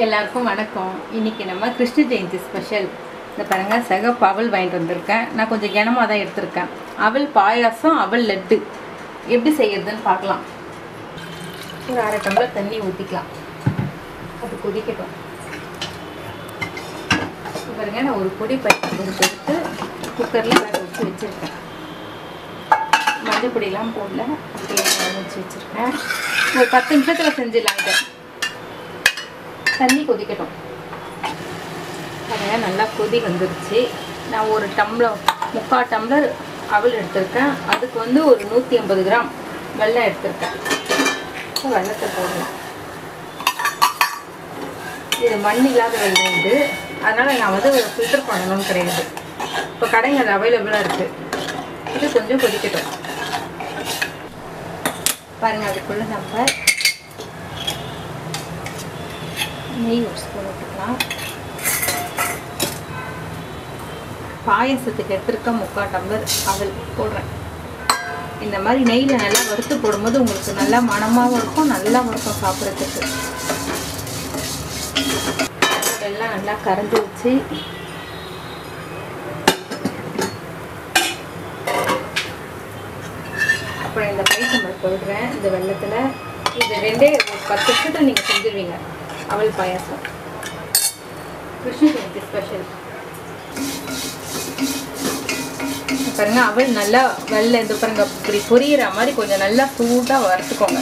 எல்லாருக்கும் வணக்கம் இன்னைக்கு நம்ம கிருஷ்ண ஜெயந்தி ஸ்பெஷல் இந்த பாருங்க சிகப்பு அவல் வாங்கிட்டு வந்திருக்கேன் நான் கொஞ்சம் கனமாக தான் எடுத்திருக்கேன் அவல் பாயாசம் அவல் லட்டு எப்படி செய்யறதுன்னு பார்க்கலாம் ஒரு அரை டம்ளர் தண்ணி ஊற்றிக்கலாம் அது கொதிக்கட்டும் இப்ப பாருங்க நான் ஒரு பொடி பருப்பு எடுத்து குக்கரில் வேக வச்சு வச்சுருக்கேன் மஞ்சள் பொடியெல்லாம் போடல அப்படியே வேக வச்சு வச்சுருக்கேன் ஒரு பத்து நிமிஷத்தில் செஞ்சிடலாம் இதை தண்ணி கொதிக்கட்டும் பாருங்க நல்லா கொதி வந்துருச்சு நான் ஒரு டம்ளர் முக்கால் டம்ளர் அவல் எடுத்திருக்கேன் அதுக்கு வந்து ஒரு நூற்றி ஐம்பது கிராம் வெல்லம் எடுத்திருக்கேன் இப்போ வெள்ளத்தை போடலாம் இது மண் இல்லாத வெள்ளம் இது அதனால் நான் வந்து ஃபில்டர் பண்ணணும்னு கிடையாது இப்போ கடைகள் அவைலபிளாக இருக்குது இது கொஞ்சம் கொதிக்கட்டும் பாருங்கள் அதுக்குள்ளே நம்ம நெய் ஒரு ஸ்பூன் விட்டுக்கலாம் பாயசத்துக்கு எடுத்துருக்க முக்கால் டம்ளர் அவல் போடுறேன் இந்த மாதிரி நெய்யில் நல்லா வறுத்து போடும்போது உங்களுக்கு நல்லா மணமாகவும் இருக்கும் நல்லா இருக்கும் சாப்பிட்றதுக்கு எல்லாம் நல்லா கரைஞ்சி வச்சு அப்புறம் இந்த பைசம்பர் போடுறேன் இந்த வெள்ளத்தில் இது ரெண்டே ஒரு பத்து நிமிஷத்தில் நீங்கள் செஞ்சுருவீங்க அவல் பாயாசம் கிருஷ்ண ஜெயந்தி ஸ்பெஷல் பாருங்க அவல் நல்லா வெள்ளை இந்த பாருங்க இப்படி பொரியிற மாதிரி கொஞ்சம் நல்லா சூடாக வறுத்துக்கோங்க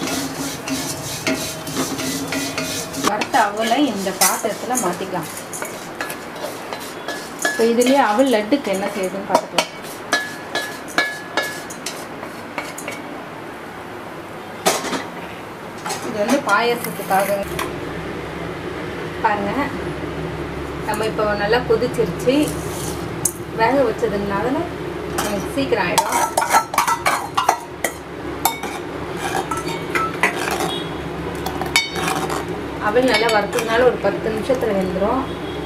வறுத்த அவலை இந்த பாத்திரத்தில் மாற்றிக்கலாம் இப்போ இதுலேயே அவல் லட்டுக்கு என்ன செய்யுதுன்னு பார்த்துக்கலாம் இது வந்து பாயாசத்துக்காக பாருங்க நம்ம இப்போ நல்லா கொதிச்சிருச்சு வேக வச்சதுனால நமக்கு சீக்கிரம் ஆயிடும் அவள் நல்லா வறுத்ததுனால ஒரு பத்து நிமிஷத்தில் வெந்துடும்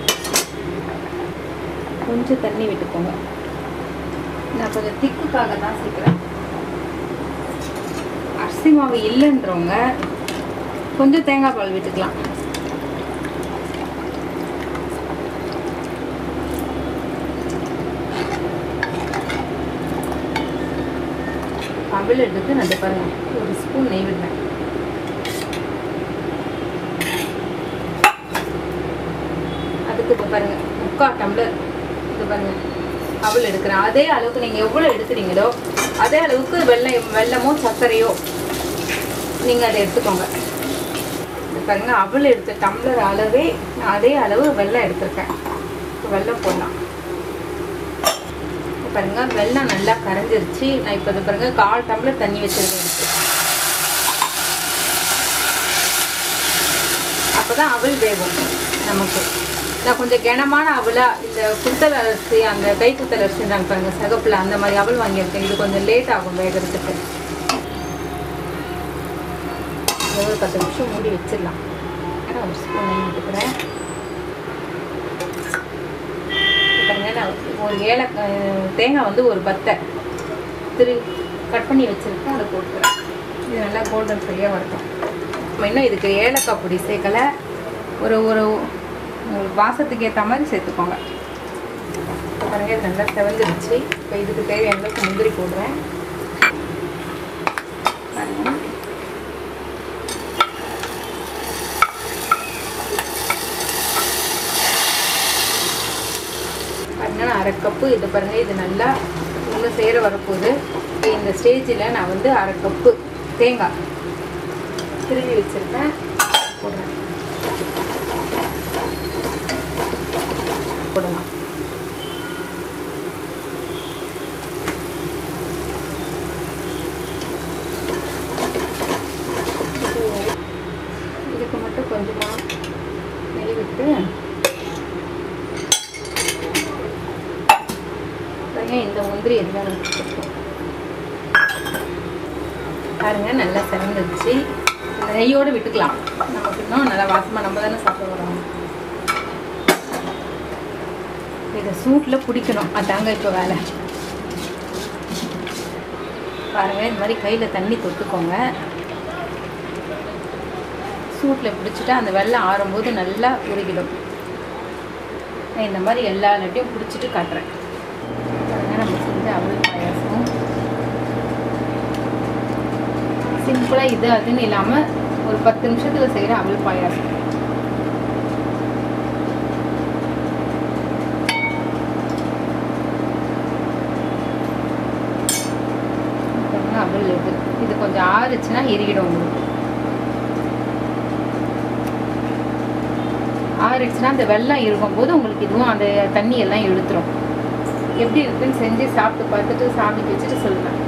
கொஞ்சம் தண்ணி விட்டுக்கோங்க நான் கொஞ்சம் திக்குக்காக தான் சீக்கிரம் அரிசி மாவு இல்லைன்றவங்க கொஞ்சம் தேங்காய் பால் விட்டுக்கலாம் அவல் எடுத்து நான் பாருங்க ஒரு ஸ்பூன் நெய் விடுறேன் அதுக்கு இப்போ பாருங்க முக்கால் டம்ளர் இது பாருங்க அவல் எடுக்கிறேன் அதே அளவுக்கு நீங்கள் எவ்வளோ எடுக்கிறீங்களோ அதே அளவுக்கு வெள்ளம் வெள்ளமோ சர்க்கரையோ நீங்கள் அதை எடுத்துக்கோங்க இது பாருங்க அவல் எடுத்த டம்ளர் அளவே நான் அதே அளவு வெள்ளம் எடுத்திருக்கேன் இப்போ வெள்ளம் போடலாம் இப்போ பாருங்க வெள்ளம் நல்லா கரைஞ்சிருச்சு நான் இப்போ இது பாருங்க கால் டம்ளர் தண்ணி வச்சிருக்கேன் அப்போ தான் அவல் வேகும் நமக்கு நான் கொஞ்சம் கனமான அவலா இந்த குத்தல் அரிசி அந்த கை குத்தல் அரிசின்றாங்க பாருங்க சகப்பில் அந்த மாதிரி அவல் வாங்கியிருக்கேன் இது கொஞ்சம் லேட் ஆகும் வேகிறதுக்கு ஒரு பத்து நிமிஷம் மூடி வச்சிடலாம் நான் ஒரு ஸ்பூன் நெய் விட்டுக்கிறேன் பாருங்க நான் ஒரு ஏலக்காய் தேங்காய் வந்து ஒரு பத்தை திரு கட் பண்ணி வச்சுருக்கேன் அதை போட்டுக்கிறேன் இது நல்லா கோல்டன் ஃப்ரீயாக வரட்டும் நம்ம இன்னும் இதுக்கு ஏலக்காய் பொடி சேர்க்கலை ஒரு ஒரு உங்களுக்கு வாசத்துக்கு ஏற்ற மாதிரி சேர்த்துக்கோங்க பாருங்க இது நல்லா செவந்துருச்சு இப்போ இதுக்கு தேவையான அளவுக்கு முந்திரி போடுறேன் பாருங்க பாருங்க நான் அரை கப்பு இது பாருங்க இது நல்லா இன்னும் சேர வரப்போகுது இந்த ஸ்டேஜில் நான் வந்து அரை கப்பு தேங்காய் திருவி வச்சுருக்கேன் போடுறேன் போடலாம் இதுக்கு மட்டும் கொஞ்சமாக நெய் விட்டு பாருங்க இந்த முந்திரி எல்லாம் பாருங்க நல்லா சிறந்துருச்சு இந்த நெய்யோடு விட்டுக்கலாம் நமக்கு இன்னும் நல்லா வாசமாக நம்ம தானே சாப்பிட வரோம் இதை சூட்டில் பிடிக்கணும் அதாங்க இப்போ வேலை பாருங்கள் இந்த மாதிரி கையில் தண்ணி தொட்டுக்கோங்க சூட்டில் பிடிச்சிட்டு அந்த வெள்ளம் ஆறும்போது நல்லா உருகிடும் நான் இந்த மாதிரி எல்லா லட்டையும் பிடிச்சிட்டு காட்டுறேன் பாருங்க, நம்ம செஞ்ச அவல் பாயாசம் சிம்பிளாக இது அதுன்னு இல்லாமல் ஒரு பத்து நிமிஷத்தில் செய்கிற அவல் பாயாசம் பாருங்க, அவல் இது இது கொஞ்சம் ஆறுச்சுன்னா இறுகிடும் உங்களுக்கு ஆறிடுச்சுன்னா அந்த வெள்ளம் இருக்கும்போது உங்களுக்கு இதுவும் அந்த தண்ணி எல்லாம் இழுத்துரும் எப்படி இருக்குன்னு செஞ்சு சாப்பிட்டு பார்த்துட்டு சாமிக்கு வச்சுட்டு சொல்லுங்கள்